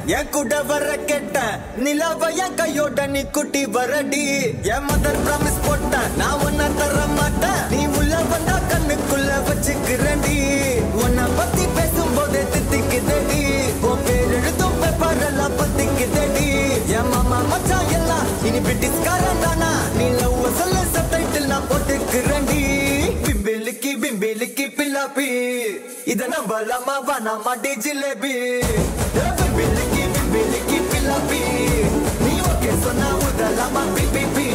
என் கூட வர கேட்ட நிலவ என் கையோட நீ குட்டி வரடி என் மதர் ப்ராமிஸ் போட்ட நான் உன்ன தர மாட்டேன் நீ உள்ள வந்தா கண்ணுக்குள்ள வச்சுக்கிறேன்டி உன்னை பத்தி பேசும்போதே தித்திக்குதடி உன் பேர் எழுதும் பேப்பர் எல்லாம் பத்திக்குதடி என் மாமா மச்சான் எல்லாம் இனி பிரிட்டிஷ்காரன் தானா நீ லவ் சொல்ல சப்டைட்டில் நான் போட்டுக்கிறேன்டி பிம்பிலிக்கி பிம்பிலிக்கி பில்லாப்பி இத நம்பலாமா வேணாமா டி ஜிலேபி ஏ பிம்பிலிக்கி பிம்பிலிக்கி பில்லாப்பி நீ ஓகே சொன்னா உதலாமா பி பி பி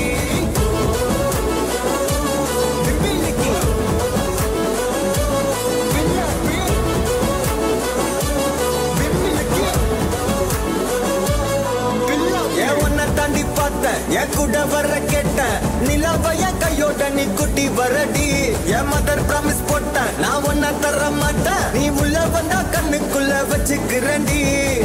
பிம்பிலிக்கி பில்லாப்பி பிம்பிலிக்கி ஏன் உன்னை தாண்டி பார்த்த என் கூட வர கேட்ட நிலவ என் கையோட நீ குட்டி வரடி என் மதர் ப்ராமிஸ் போட்ட நான் உன்னை தர மாட்டேன் நீ உள்ள வந்தா கண்ணுக்குள்ள வச்சுக்கிறேன்டி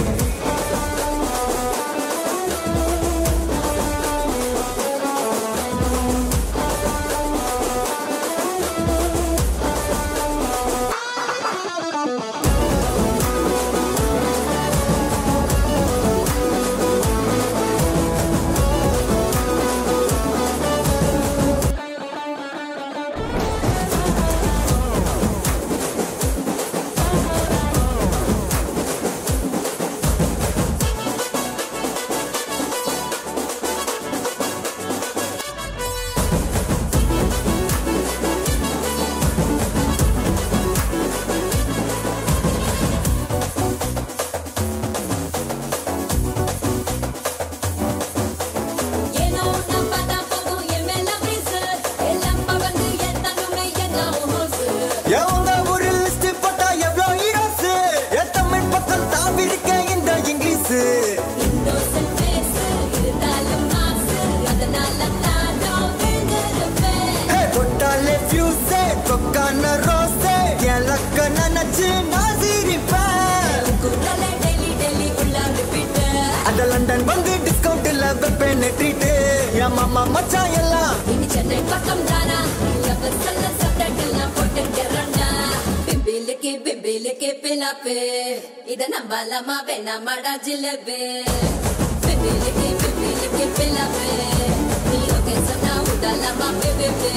ஏனோ நம்ப தான் போகும் என் மேல பிரீசு எல்லாம் பகந்து என் தன்னுமே எல்லாம் ஹோசு என் உங்க ஒரு லிஸ்ட் போட்டா எவ்வளோ ஹீரோஸ் என் தமிழ் பக்கம் தாவி இருக்கேன் இந்த இங்கிலீஷ் இன்னோசன்ட் ஃபேஸ் இருந்தாலும் மாசு அதனால தான் நான் விழுந்திருப்பேன் ஹே தொட்டாலே ஃபியூஸே தொக்கான ரோஸே என் லக்க நினைச்சு நான் சிரிப்பேன் குரலை டெய்லி டெய்லி உள்ள ரிப்பீட் அந்த லண்டன் வந்து டிஸ்கவுண்ட்ல வைப்பேன் ட்ரீட் என் மாமா மச்சான் எல்லாம் இனி சென்னை பக்கம் தானா லவர் சொல்ல சப்டைட்டில் நான் போட்டுக்கிறேன்டா பிம்பிலிக்கு பிம்பிலிக்கு பிலாப்பு இத நம்பலாமா வேணாமாடா ஜிலேபி பிம்பிலிக்கு பிம்பிலிக்கு பிலாப்பு நீ ஓகே சொன்னா உடலாமா பிபிபி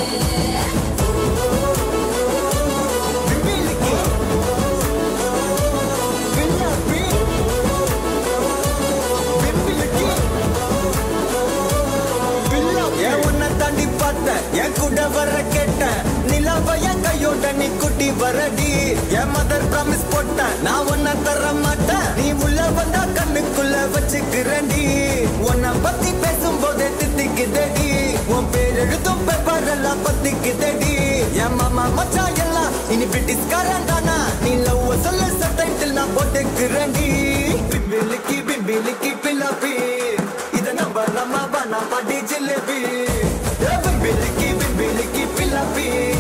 பிம்பிலிக்கி. பில்லாப்பி. பிம்பிலிக்கி. பில்லாப்பி. ஏன் உன்னை தாண்டி பார்த்த என் கூட வர கேட்ட நிலவ என் கையோட நீ குட்டி வரடி என் மதர் ப்ராமிஸ் போட்ட நான் உன்னை தர மாட்டேன் நீ உள்ள வந்தா கண்ணுக்குள்ள வச்சுக்கிறேன்டி உன்னை பத்தி பேசும்போதே தித்திக்குதடி உன் பேர் எழுதும் பேப்பர் எல்லாம் பத்திக்குதடி என் மாமா மச்சான் எல்லாம் இனி பிரிட்டிஷ்காரன் தானா நீ லவ் சொல்ல சப்டைட்டில் நான் போட்டுக்கிறேன்டி பிம்பிலிக்கி பிம்பிலிக்கி பில்லாப்பி இத நம்பலாமா வேணாமா டி ஜிலேபி ஏ பிம்பிலிக்கி பிம்பிலிக்கி பில்லாப்பி